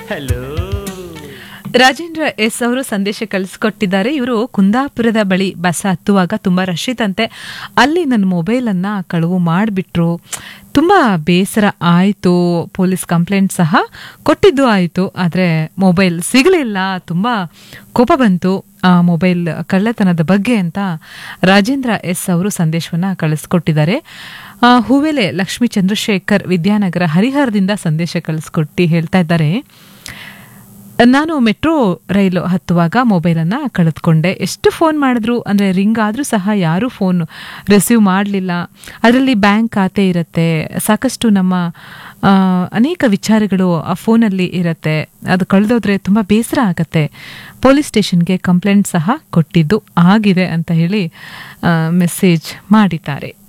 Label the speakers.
Speaker 1: hello
Speaker 2: Rajendra S ಅವರು ಸಂದೇಶ ಕಳಿಸ್ಕೊಟ್ಟಿದ್ದಾರೆ ಇವರು ಕುಂದಾಪುರದ ಬಳಿ ಬಸ್ ಹತ್ತುವಾಗ ತುಂಬಾ ರಶ್ ಇತ್ತಂತೆ ಅಲ್ಲಿ ನನ್ನ ಮೊಬೈಲ್ ಅನ್ನ ಕಳುವು ಮಾಡಿಬಿಟ್ರು ತುಂಬಾ ಬೇಸರ ಆಯಿತು ಪೊಲೀಸ್ ಕಂಪ್ಲೇಂಟ್ ಸಹ ಕೊಟ್ಟಿದ್ದು ಆಯಿತು ಆದರೆ ಮೊಬೈಲ್ ಸಿಗಲಿಲ್ಲ ತುಂಬಾ ಕೋಪ ಬಂತು ಆ ಮೊಬೈಲ್ ಕಳ್ಳತನದ ಬಗ್ಗೆ ಅಂತ ರಾಜೇಂದ್ರ ಎಸ್ ಅವರು ಸಂದೇಶವನ್ನ ಕಳಿಸ್ಕೊಟ್ಟಿದ್ದಾರೆ ಆ, ಹೂವೆಲೆ ಲಕ್ಷ್ಮೀ ಚಂದ್ರಶೇಖರ್ ವಿದ್ಯಾನಗರ ಹರಿಹರದಿಂದ ಸಂದೇಶ ಕಳಿಸ್ಕೊಟ್ಟು ಹೇಳ್ತಾ ಇದ್ದಾರೆ ನಾನು ಮೆಟ್ರೋ ರೈಲು ಹತ್ತುವಾಗ ಮೊಬೈಲನ್ನು ಕಳೆದುಕೊಂಡೆ ಎಷ್ಟು ಫೋನ್ ಮಾಡಿದ್ರು ಅಂದರೆ ರಿಂಗ್ ಆದರೂ ಸಹ ಯಾರೂ ಫೋನ್ ರಿಸೀವ್ ಮಾಡಲಿಲ್ಲ ಅದರಲ್ಲಿ ಬ್ಯಾಂಕ್ ಖಾತೆ ಇರುತ್ತೆ ಸಾಕಷ್ಟು ನಮ್ಮ ಆ, ಅನೇಕ ವಿಚಾರಗಳು ಆ ಫೋನಲ್ಲಿ ಇರುತ್ತೆ ಅದು ಕಳೆದೋದ್ರೆ ತುಂಬ ಬೇಸರ ಆಗುತ್ತೆ ಪೊಲೀಸ್ ಸ್ಟೇಷನ್ಗೆ ಕಂಪ್ಲೇಂಟ್ ಸಹ ಕೊಟ್ಟಿದ್ದು ಆಗಿದೆ ಅಂತ ಹೇಳಿ ಮೆಸೇಜ್ ಮಾಡಿದ್ದಾರೆ